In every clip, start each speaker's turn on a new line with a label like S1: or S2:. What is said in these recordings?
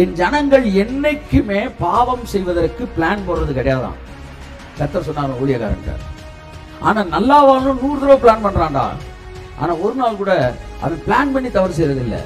S1: என் ஜனங்கள் என்னைக்குமே பாவம் செய்வதற்கு பிளான் போடுறது கிடையாதான் கத்தர் சொன்னார் ஊழியக்காரன்ட்ட ஆனா நல்லா வாழணும் நூறு தடவை பிளான் பண்றான்டா ஆனா ஒரு நாள் கூட அவன் பிளான் பண்ணி தவறு செய்யறது இல்ல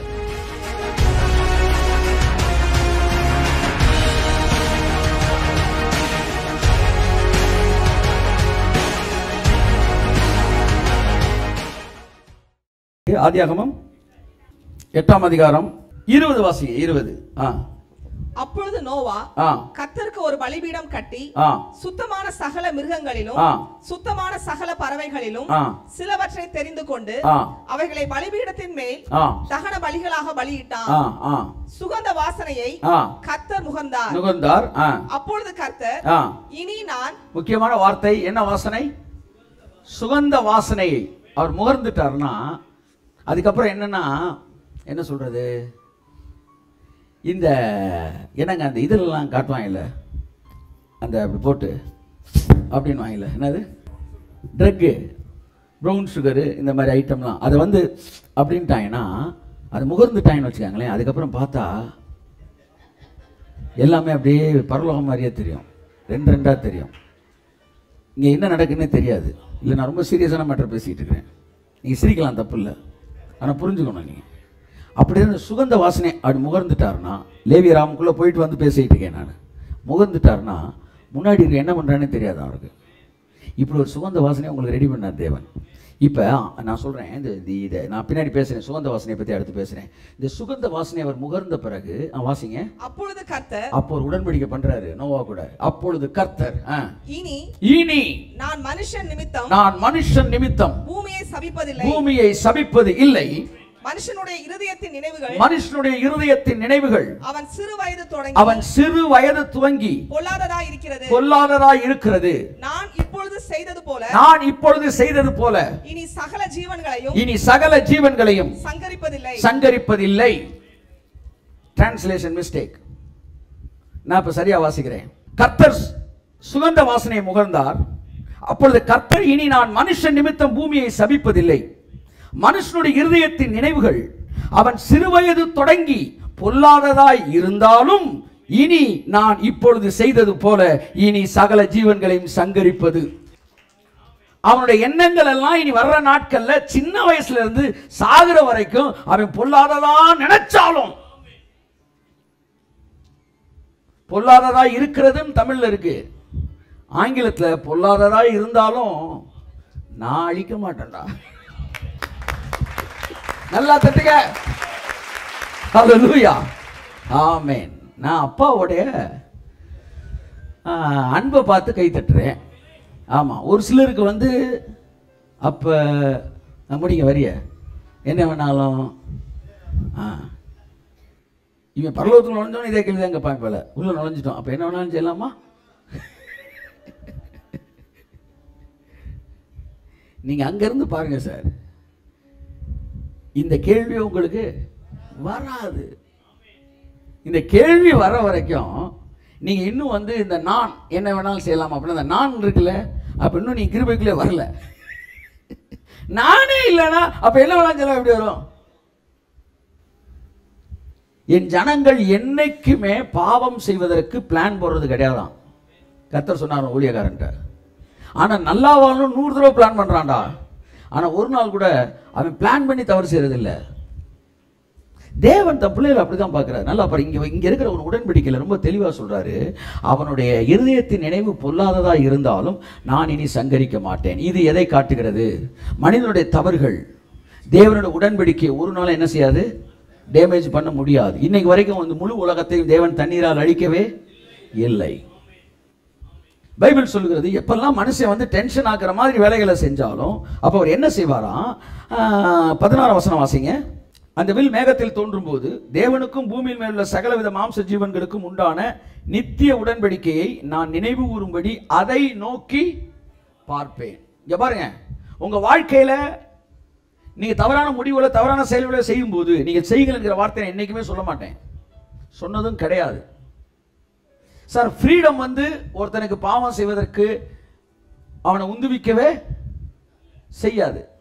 S1: ஆதியாகமம் எட்டாம் அதிகாரம் இருபது வாசிங்க இருபது ஆ
S2: அப்பொழுது நோவா
S1: ஆ
S2: கர்த்தருக்கு ஒரு பலிபீடம் கட்டி
S1: ஆ
S2: சுத்தமான சகல மிருகங்களிலும்
S1: ஆ
S2: சுத்தமான சகல பறவைகளிலும்
S1: ஆ
S2: சிலவற்றை தெரிந்து கொண்டு
S1: ஆ
S2: அவைகளை பலிபீடத்தின் மேல்
S1: ஆ
S2: தகன பலிகளாக பலியிட்டான்
S1: ஆ ஆ
S2: சுகந்த வாசனையை
S1: ஆ
S2: கர்த்தர் முகந்தார்
S1: நுகர்ந்தார் ஆ
S2: அப்பொழுது கர்த்தர்
S1: ஆ
S2: இனி நான்
S1: முக்கியமான வார்த்தை என்ன வாசனை சுகந்த வாசனையை அவர் முகர்ந்துட்டார்னா அதுக்கப்புறம் என்னன்னா என்ன சொல்றது இந்த என்னங்க அந்த இதெல்லாம் காட்டுவாங்கல்ல அந்த அப்படி போட்டு அப்படின்னு வாங்கல என்னது ட்ரக்கு ப்ரௌன் சுகரு இந்த மாதிரி ஐட்டம்லாம் அதை வந்து அப்படின்ட்டாங்கன்னா அது முகர்ந்துட்டாங்கன்னு வச்சுக்காங்களேன் அதுக்கப்புறம் பார்த்தா எல்லாமே அப்படியே பரலோகம் மாதிரியே தெரியும் ரெண்டு ரெண்டாக தெரியும் இங்கே என்ன நடக்குன்னே தெரியாது இல்லை நான் ரொம்ப சீரியஸான மேட்டர் பேசிகிட்டு இருக்கிறேன் நீங்கள் சிரிக்கலாம் தப்பு இல்லை ஆனால் புரிஞ்சுக்கணும் நீங்கள் அப்படி இருந்து சுகந்த வாசனை அப்படி முகர்ந்துட்டாருன்னா லேவி ராமுக்குள்ளே போயிட்டு வந்து பேசிகிட்டு இருக்கேன் நான் முகர்ந்துட்டாருன்னா முன்னாடி இருக்க என்ன பண்ணுறானே தெரியாது அவருக்கு இப்படி ஒரு சுகந்த வாசனையை உங்களுக்கு ரெடி பண்ணார் தேவன் இப்போ நான் சொல்கிறேன் இந்த இந்த- இதை நான் பின்னாடி பேசுகிறேன் சுகந்த வாசனையை பற்றி அடுத்து பேசுகிறேன் இந்த சுகந்த வாசனை அவர் முகர்ந்த பிறகு ஆ, வாசிங்க
S2: அப்பொழுது கர்த்தர்
S1: அப்போ ஒரு உடன்படிக்கை பண்றாரு நோவா கூட அப்பொழுது கர்த்தர் ஆ,
S2: இனி
S1: இனி
S2: நான் மனுஷன் நிமித்தம்
S1: நான் மனுஷன் நிமித்தம்
S2: பூமியை சபிப்பதில்லை
S1: பூமியை சபிப்பது இல்லை
S2: மனுஷனுடைய இருதயத்தின் நினைவுகள்
S1: மனுஷனுடைய இருதயத்தின் நினைவுகள்
S2: அவன் சிறு வயது தொடங்கி
S1: அவன் சிறு வயது துவங்கி
S2: பொல்லாததா இருக்கிறது
S1: பொல்லாததாய் இருக்கிறது
S2: நான் இப்பொழுது செய்தது போல
S1: நான் இப்பொழுது செய்தது போல
S2: இனி சகல ஜீவன்களையும்
S1: இனி சகல ஜீவன்களையும்
S2: சங்கரிப்பதில்லை
S1: சங்கரிப்பதில்லை டிரான்ஸ்லேஷன் மிஸ்டேக் நான் இப்ப சரியா வாசிக்கிறேன் கர்த்தர் சுகந்த வாசனையை முகர்ந்தார் அப்பொழுது கர்த்தர் இனி நான் மனுஷன் நிமித்தம் பூமியை சபிப்பதில்லை மனுஷனுடைய இருதயத்தின் நினைவுகள் அவன் சிறுவயது தொடங்கி பொல்லாததாய் இருந்தாலும் இனி நான் இப்பொழுது செய்தது போல இனி சகல ஜீவன்களையும் சங்கரிப்பது அவனுடைய எண்ணங்கள் எல்லாம் இனி வர்ற நாட்கள்ல சின்ன வயசுல இருந்து சாகுற வரைக்கும் அவன் பொல்லாததா நினைச்சாலும் பொல்லாததா இருக்கிறதுன்னு தமிழ்ல இருக்கு ஆங்கிலத்துல பொல்லாததா இருந்தாலும் நான் அழிக்க மாட்டேன்டா நல்லா தட்டுங்க ஹalleluya ஆமென் நான் அப்பாவுடைய ஆ, அன்பை பார்த்து கை தட்டுறேன் ஆமாம் ஒரு சிலருக்கு வந்து அப்போ முடிங்க வரிய என்ன வேணாலும் ஆ இவன் பரலோகத்தில் நுழைஞ்சோன்னு இதே கேள்வி தான் கேட்பாங்க போல உள்ளே நுழைஞ்சிட்டோம் அப்போ என்ன வேணாலும் செய்யலாமா நீங்கள் அங்கேருந்து பாருங்க சார் இந்த கேள்வி உங்களுக்கு வராது இந்த கேள்வி வர வரைக்கும் நீங்க இன்னும் வந்து இந்த நான் என்ன வேணாலும் செய்யலாம் அப்படின்னு அந்த நான் இருக்குல்ல அப்ப இன்னும் நீங்க கிருபைக்குள்ளே வரல நானே இல்லைன்னா அப்ப என்ன வேணாலும் செய்யலாம் எப்படி வரும் என் ஜனங்கள் என்னைக்குமே பாவம் செய்வதற்கு பிளான் போடுறது கிடையாதான் கர்த்தர் சொன்னார் ஊழியக்காரன்ட்ட ஆனா நல்லா வாழணும் நூறு தடவை பிளான் பண்றான்டா ஆனா ஒரு நாள் கூட அவன் பிளான் பண்ணி தவறு செய்யறது இல்ல தேவன் தன் பிள்ளைகளை அப்படிதான் பார்க்கிறார் நல்லா பாரு இங்க இங்க இருக்கிற ஒரு உடன்படிக்கையில ரொம்ப தெளிவா சொல்றாரு அவனுடைய இருதயத்தின் நினைவு பொல்லாததா இருந்தாலும் நான் இனி சங்கரிக்க மாட்டேன் இது எதை காட்டுகிறது மனிதனுடைய தவறுகள் தேவனுடைய உடன்படிக்கை ஒரு நாள் என்ன செய்யாது டேமேஜ் பண்ண முடியாது இன்னைக்கு வரைக்கும் வந்து முழு உலகத்தையும் தேவன் தண்ணீரால் அழிக்கவே இல்லை பைபிள் சொல்லுகிறது எப்பெல்லாம் மனுஷன் வந்து டென்ஷன் ஆக்குற மாதிரி வேலைகளை செஞ்சாலும் அப்போ அவர் என்ன செய்வாராம் பதினாறு வசனம் வாசிங்க அந்த வில் மேகத்தில் தோன்றும் போது தேவனுக்கும் பூமியின் மேல் உள்ள சகலவித மாம்ச ஜீவன்களுக்கும் உண்டான நித்திய உடன்படிக்கையை நான் நினைவு கூறும்படி அதை நோக்கி பார்ப்பேன் இங்க பாருங்க உங்க வாழ்க்கையில நீங்க தவறான முடிவுகளை தவறான செயல்களை செய்யும் போது நீங்க செய்யுங்கள்ங்கிற வார்த்தையை நான் என்னைக்குமே சொல்ல மாட்டேன் சொன்னதும் கிடையாது சார் ஃப்ரீடம் வந்து ஒருத்தனுக்கு பாவம் செய்வதற்கு அவனை உந்துவிக்கவே செய்யாது